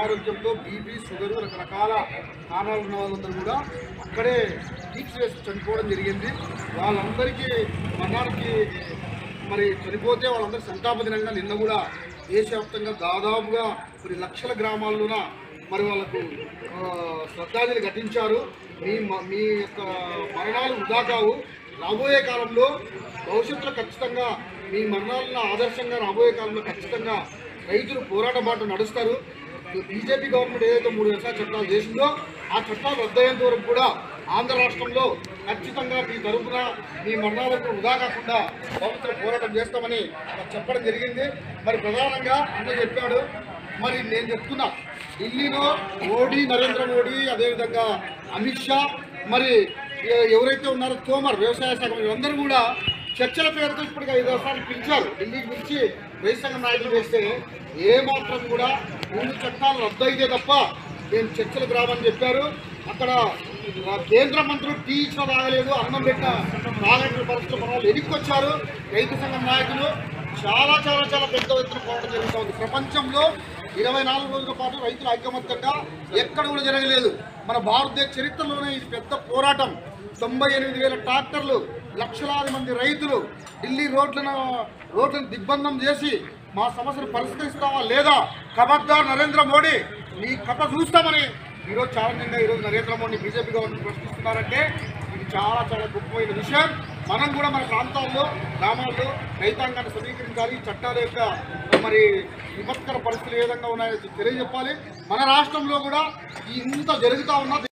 అనారోగ్యంతో BP sugar రకరకాల కారణాలు ఉన్న వాళ్ళందరూ కూడా అక్కడే టీక్స్ వేసి చనిపోవడం జరిగింది వాళ్ళందరికీ మరణానికి మరి చనిపోతే వాళ్ళందరూ సంతాప దినంగా నిన్న కూడా దేశవ్యాప్తంగా దాదాపుగా కొన్ని లక్షల గ్రామాల్లోన మరి వాళ్ళకు ఆ, శ్రద్ధాంజలి ఘటించారు మీ మ- మీ యొక్క మరణాలు వృధా కావు రాబోయే కాలంలో భవిష్యత్తులో ఖచ్చితంగా మీ మరణాలను ఆదర్శంగా రాబోయే కాలంలో ఖచ్చితంగా రైతులు పోరాట బాట నడుస్తారు బీజేపీ గవర్నమెంట్ ఏదైతే మూడు వ్యవసాయ చట్టాలు చేసిందో ఆ చట్టాలు రద్దయ్యేంత వరకు కూడా ఆంధ్ర రాష్ట్రంలో ఖచ్చితంగా మీ తరఫున మీ మరణాలకు వృధా కాకుండా భవిష్యత్తులో పోరాటం చేస్తామని నాకు చెప్పడం జరిగింది మరి ప్రధానంగా అన్న చెప్పాడు మరి నేను చెప్తున్నా ఢిల్లీలో మోడీ నరేంద్ర మోడీ అదేవిధంగా అమిత్ షా మరి ఎ- ఎవరైతే ఉన్నారో తోమర్ వ్యవసాయ శాఖ మంత్రి అందరూ కూడా చర్చల పేరుతో ఇప్పటికి ఐదు సార్లు పిలిచారు ఢిల్లీకి పిలిచి రైతు సంఘం నాయకులు వేస్తే ఏ మాత్రం కూడా మూడు చట్టాలు రద్దు అయితే తప్ప మేము చర్చలకు రామని చెప్పారు అక్కడ ఆ, కేంద్ర మంత్రులు టీ ఇచ్చిన తాగలేదు అన్నం పెట్టిన తాగట్ల పరిస్థితులు మన వాళ్ళు ఎదిక్కొచ్చారు రైతు సంఘం నాయకులు చాలా చాలా చాలా పెద్ద ఎత్తున పోరాటం జరుగుతూ ఉంది ప్రపంచంలో ఇరవై నాలుగు రోజుల పాటు రైతుల ఐకమత్యంగా ఎక్కడ కూడా జరగలేదు మన భారతదేశ చరిత్రలోనే ఇది పెద్ద పోరాటం తొంభై ఎనిమిది వేల ట్రాక్టర్లు లక్షలాది మంది రైతులు ఢిల్లీ రోడ్లను రోడ్లను దిగ్బంధం చేసి మా సమస్యను పరిష్కరిస్తావా లేదా ఖబర్దార్ నరేంద్ర మోడీ నీ కథ చూస్తామని ఈరోజు ఛాలెంజింగ్గా ఈరోజు నరేంద్ర మోడీ బీజేపీ గవర్నమెంట్ ప్రశ్నిస్తున్నారంటే ఇది చాలా చాలా గొప్పమైన విషయం మనం కూడా మన ప్రాంతాల్లో గ్రామాల్లో రైతాంగాన్ని సమీకరించాలి ఈ చట్టాల యొక్క మరి విపత్కర పరిస్థితులు ఏ విధంగా ఉన్నాయో తెలియజెప్పాలి మన రాష్ట్రంలో కూడా ఈ ఇంత జరుగుతూ ఉన్న